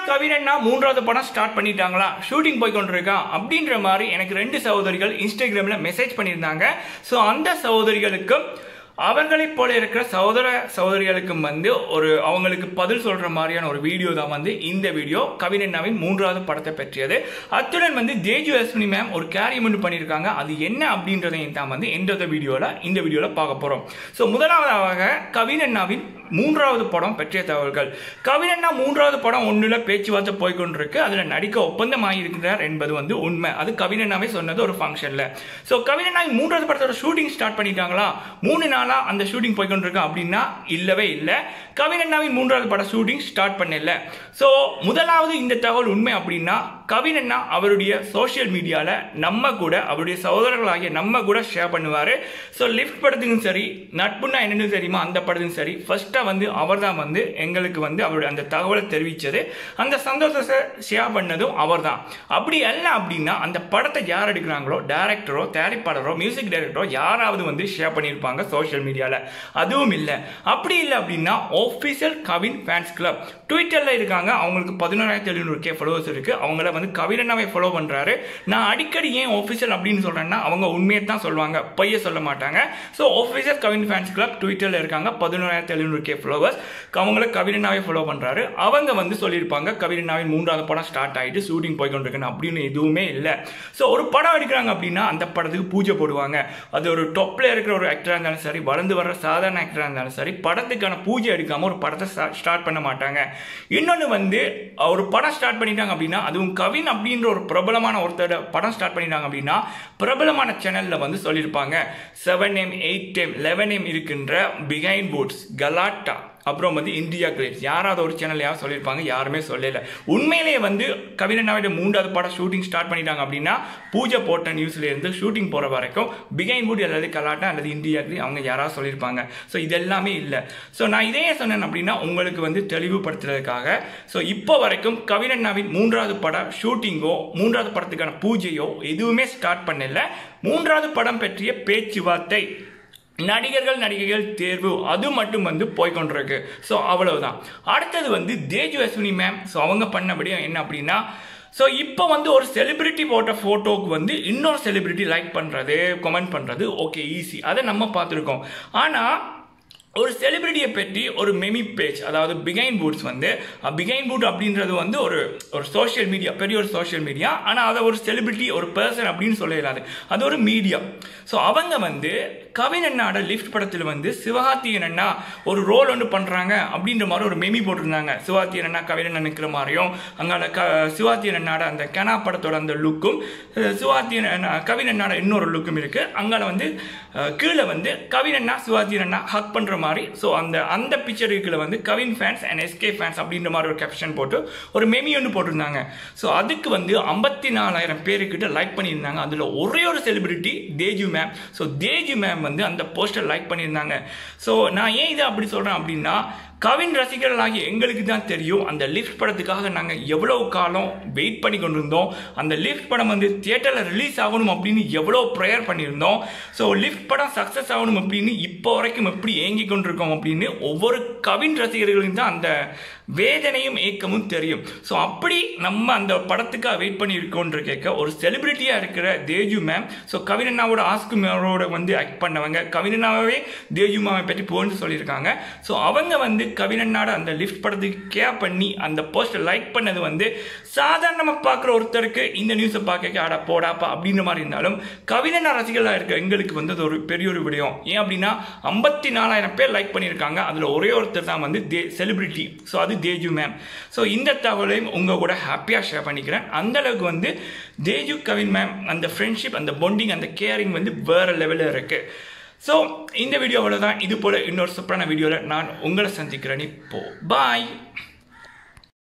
கவினண்ணா மூன்றாவது படம் ஸ்டார்ட் பண்ணிட்டாங்களா ஷூட்டிங் போய் கொண்டிருக்கா அப்படின்ற மாதிரி எனக்கு ரெண்டு சகோதரிகள் இன்ஸ்டாகிராமில் மெசேஜ் பண்ணியிருந்தாங்க ஸோ அந்த சகோதரிகளுக்கும் அவர்களைப் போல இருக்கிற சகோதர சகோதரிகளுக்கும் வந்து ஒரு அவங்களுக்கு பதில் சொல்ற மாதிரியான ஒரு வீடியோ தான் வந்து இந்த வீடியோ கவினண்ணாவின் மூன்றாவது படத்தை பற்றியது அத்துடன் வந்து தேஜு அஸ்வினி மேம் ஒரு கேரியம் ஒன்று பண்ணியிருக்காங்க அது என்ன அப்படின்றதையும் தான் வந்து இந்த வீடியோவில் இந்த வீடியோவில் பார்க்க போகிறோம் ஸோ முதலாவதாக கவினண்ணாவின் மூன்றாவது படம் பற்றிய தகவல்கள் கவினண்ணா மூன்றாவது படம் ஒன்றில் பேச்சுவார்த்தை போய்கொண்டிருக்கு அதில் நடிக்க ஒப்பந்தம் இருக்கிறார் என்பது வந்து உண்மை அது கவினண்ணாவே சொன்னது ஒரு ஃபங்க்ஷனில் ஸோ கவினண்ணாவின் மூன்றாவது படத்தோட ஷூட்டிங் ஸ்டார்ட் பண்ணிட்டாங்களா மூணு நாளா அந்த ஷூட்டிங் போய்கொண்டிருக்கு அப்படின்னா இல்லவே இல்லை கவினண்ணாவின் மூன்றாவது பட ஷூட்டிங் ஸ்டார்ட் பண்ணல ஸோ முதலாவது இந்த தகவல் உண்மை அப்படின்னா கவினண்ணா அவருடைய சோஷியல் மீடியாவில் நம்ம கூட அவருடைய சகோதரர்களாகிய நம்ம கூட ஷேர் பண்ணுவார் ஸோ லிஃப்ட் படத்துக்கும் சரி நட்புன்னா என்னன்னு தெரியுமா அந்த படத்துக்கும் சரி ஃபர்ஸ்ட்டாக வந்து அவர் தான் வந்து எங்களுக்கு வந்து அவருடைய அந்த தகவலை தெரிவித்தது அந்த சந்தோஷத்தை ஷேர் பண்ணதும் அவர் தான் அப்படி அல்ல அப்படின்னா அந்த படத்தை யார் எடுக்கிறாங்களோ டேரக்டரோ தயாரிப்பாளரோ மியூசிக் டைரக்டரோ யாராவது வந்து ஷேர் பண்ணியிருப்பாங்க சோஷியல் மீடியாவில் அதுவும் இல்லை அப்படி இல்லை அப்படின்னா ஆஃபீஷியல் கவின் ஃபேன்ஸ் கிளப் ட்விட்டரில் இருக்காங்க அவங்களுக்கு பதினோராயிரத்தி எழுநூறு கே ஃபாலோவர்ஸ் இருக்குது அவங்கள வந்து கவிரனாவை ஃபாலோ பண்ணுறாரு நான் அடிக்கடி ஏன் ஆஃபீஷியல் அப்படின்னு சொல்கிறேன்னா அவங்க உண்மையை தான் சொல்லுவாங்க பொய்ய சொல்ல மாட்டாங்க so official Kavin fans club ட்விட்டரில் இருக்காங்க பதினோராயிரத்தி எழுநூறு கே ஃபாலோவர்ஸ் அவங்கள கவிரனாவே ஃபாலோ பண்ணுறாரு அவங்க வந்து சொல்லியிருப்பாங்க கவிரனாவின் மூன்றாவது படம் ஸ்டார்ட் ஆகிட்டு ஷூட்டிங் போய் கொண்டிருக்கணும் அப்படின்னு எதுவுமே இல்லை ஸோ ஒரு படம் எடுக்கிறாங்க அப்படின்னா அந்த படத்துக்கு பூஜை போடுவாங்க அது ஒரு டொப்பில் இருக்கிற ஒரு ஆக்டராக இருந்தாலும் சரி வளர்ந்து வர்ற சாதாரண ஆக்டராக இருந்தாலும் சரி படத்துக்கான பூஜை எடுக்காமல் ஒரு படத்தை ஸ்டார்ட் பண்ண மாட்டாங்க இன்னொன்று வந்து ஒரு படம் ஸ்டார்ட் பண்ணிட்டாங்க அப்படின்னா அதுவும் கவின் அப்படின்ற ஒரு பிரபலமான ஒருத்தர் படம் ஸ்டார்ட் பண்ணிட்டாங்க அப்படின்னா பிரபலமான சேனலில் வந்து சொல்லியிருப்பாங்க seven M eight M eleven M இருக்கின்ற பிகைன் போட்ஸ் கலாட்டா அப்புறம் வந்து இந்தியா கிரேட்ஸ் யாராவது ஒரு சேனல் யாரும் சொல்லியிருப்பாங்க யாருமே சொல்லல உண்மையிலேயே வந்து கவிரனாவிட மூன்றாவது படம் ஷூட்டிங் ஸ்டார்ட் பண்ணிட்டாங்க அப்படின்னா பூஜை போட்ட நியூஸ்ல இருந்து ஷூட்டிங் போகிற வரைக்கும் பிகைன் வுட் அல்லது கலாட்டா அல்லது இந்தியா கிரேட் அவங்க யாராவது சொல்லியிருப்பாங்க ஸோ இது எல்லாமே இல்லை ஸோ நான் இதே சொன்னேன் அப்படின்னா உங்களுக்கு வந்து தெளிவுபடுத்துறதுக்காக ஸோ இப்போ வரைக்கும் கவிரண்ணாவின் மூன்றாவது பட ஷூட்டிங்கோ மூன்றாவது படத்துக்கான பூஜையோ எதுவுமே ஸ்டார்ட் பண்ணல மூன்றாவது படம் பற்றிய பேச்சுவார்த்தை நடிகர்கள் நடிகைகள் தேர்வு அது மட்டும் வந்து போய்கொண்டிருக்கு ஸோ அவ்வளவுதான் அடுத்தது வந்து தேஜு அஸ்வினி மேம் ஸோ அவங்க பண்ணபடியும் என்ன அப்படின்னா ஸோ இப்போ வந்து ஒரு செலிபிரிட்டி போட்ட ஃபோட்டோவுக்கு வந்து இன்னொரு செலிபிரிட்டி லைக் பண்ணுறது கமெண்ட் பண்ணுறது ஓகே ஈஸி அதை நம்ம பார்த்துருக்கோம் ஆனால் ஒரு செலிபிரிட்டியை பற்றி ஒரு மெமி பேஜ் அதாவது பிகைன் பூட்ஸ் வந்து பிகைன் பூட் அப்படின்றது வந்து ஒரு ஒரு சோஷியல் மீடியா பெரிய ஒரு சோஷியல் மீடியா ஆனால் அதை ஒரு செலிபிரிட்டி ஒரு பர்சன் அப்படின்னு சொல்லிடாது அது ஒரு மீடியா ஸோ அவங்க வந்து கவின் அண்ணாட லிஃப்ட் படத்தில் வந்து சிவகார்த்தியன் அண்ணா ஒரு ரோல் ஒன்று பண்ணுறாங்க அப்படின்ற மாதிரி ஒரு மெமி போட்டிருந்தாங்க சிவகார்த்தியன் அண்ணா கவின் அண்ணா நிற்கிற மாதிரியும் அங்கே க சிவாத்தியன் அண்ணாட அந்த கெனா படத்தோட அந்த லுக்கும் சிவாத்தியன் அண்ணா கவின் அண்ணாட இன்னொரு லுக்கும் இருக்குது அங்கே வந்து கீழே வந்து கவின் அண்ணா சிவாத்தியன் அண்ணா ஹக் பண்ணுற மாதிரி ஸோ அந்த அந்த பிக்சர் கீழே வந்து Kavin fans and SK fans அப்படின்ற மாதிரி ஒரு கேப்ஷன் போட்டு ஒரு மெமி ஒன்று போட்டிருந்தாங்க ஸோ அதுக்கு வந்து ஐம்பத்தி நாலாயிரம் பேருக்கிட்ட லைக் பண்ணியிருந்தாங்க அதில் ஒரே ஒரு celebrity Teju ma'am so Teju ma'am வந்து அந்த போஸ்டர் லைக் பண்ணியிருந்தாங்க ஸோ நான் ஏன் இதை அப்படி சொல்கிறேன் அப்படின்னா கவின் ரசிகர்களாகிய எங்களுக்கு தான் தெரியும் அந்த லிஃப்ட் படத்துக்காக நாங்கள் எவ்வளோ காலம் வெயிட் பண்ணி கொண்டிருந்தோம் அந்த லிஃப்ட் படம் வந்து தியேட்டரில் ரிலீஸ் ஆகணும் அப்படின்னு எவ்வளோ ப்ரேயர் பண்ணியிருந்தோம் ஸோ லிஃப்ட் படம் சக்ஸஸ் ஆகணும் அப்படின்னு இப்போ வரைக்கும் எப்படி ஏங்கி கொண்டிருக்கோம் அப்படின்னு ஒவ்வொரு கவின் ரசிகர்களுக்கும் தான் அந்த வேதனையும் ஏக்கமும் தெரியும் ஸோ அப்படி நம்ம அந்த படத்துக்காக வெயிட் பண்ணி இருக்கோன்ற கேட்க ஒரு செலிபிரிட்டியாக இருக்கிற தேஜு மேம் ஸோ கவினண்ணாவோட ஆஸ்கு மேரோட வந்து ஆக்ட் பண்ணவங்க கவினண்ணாவே தேஜு மேமை பற்றி புகழ்ந்து சொல்லியிருக்காங்க ஸோ அவங்க வந்து கவினண்ணாட அந்த லிஃப்ட் படத்துக்கு கேர் பண்ணி அந்த போஸ்டர் லைக் பண்ணது வந்து சாதாரணமாக பார்க்குற ஒருத்தருக்கு இந்த நியூஸை பார்க்க ஆடா போடாப்பா அப்படின்ற மாதிரி இருந்தாலும் கவினண்ணா ரசிகர்களாக இருக்க எங்களுக்கு வந்து அது ஒரு பெரிய ஒரு விடயம் ஏன் அப்படின்னா ஐம்பத்தி நாலாயிரம் பேர் லைக் பண்ணியிருக்காங்க அதில் ஒரே ஒருத்தர் தான் வந்து தே செலிபிரிட்டி ஸோ அது தேஜு மேம் ஸோ இந்த தகவலையும் உங்கள் கூட ஹாப்பியாக ஷேர் பண்ணிக்கிறேன் அந்த அளவுக்கு வந்து தேஜு கவின் மேம் அந்த ஃப்ரெண்ட்ஷிப் அந்த பொண்டிங் அந்த கேரிங் வந்து வேறு லெவலில் இருக்குது ஸோ இந்த வீடியோ அவ்வளோதான் இது போல் இன்னொரு சூப்பரான வீடியோவில் நான் உங்களை சந்திக்கிறேன் இப்போ பாய்